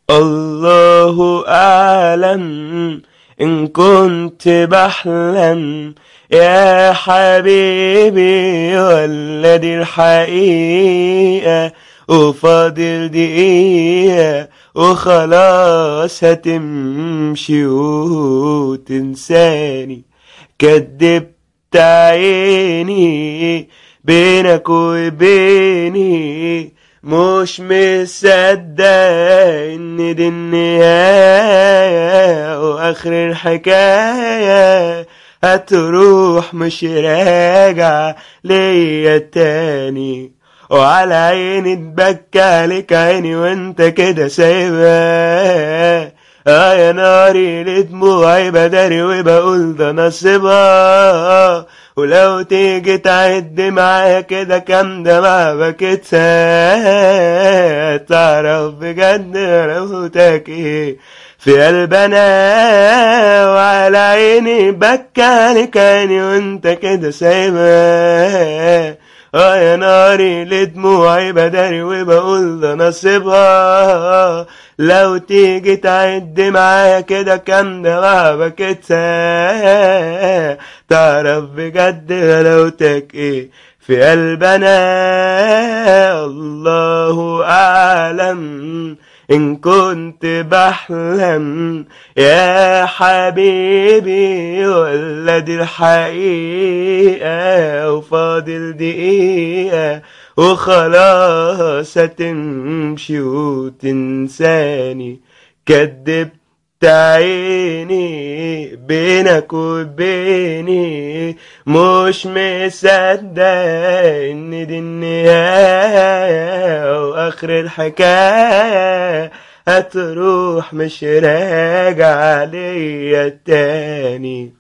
الله أعلم إن كنت بحلم يا حبيبي والذي الحقيقة وفاضل دقيقة وخلاص هتمشي وتنساني كدبت عيني بينك وبيني مش مصدق ان دي النهاية واخر الحكاية هتروح مش راجع ليا تاني وعلى عيني اتبكى عليك عيني وانت كده سايبها اه يا ناري لدموعي بداري وبقول ده نصيبها ولو تيجي تعد معايا كده كام دمعة بكتها تعرف بجد روتك ايه في قلبنا وعلى عيني بكى عليك عيني وانت كده سايبها اه يا ناري لدموعي بداري وبقول ده نصيبها لو تيجي تعد معايا كده كام دمعة بكتها تعرف بجد غلاوتك ايه في قلبنا الله أعلم إن كنت بحلم يا حبيبي ولا دي الحقيقة وفاضل دقيقة وخلاص هتمشي وتنساني كدبت عيني بينك وبيني مش مصدق ان دي النهاية واخر الحكاية هتروح مش راجع ليا تاني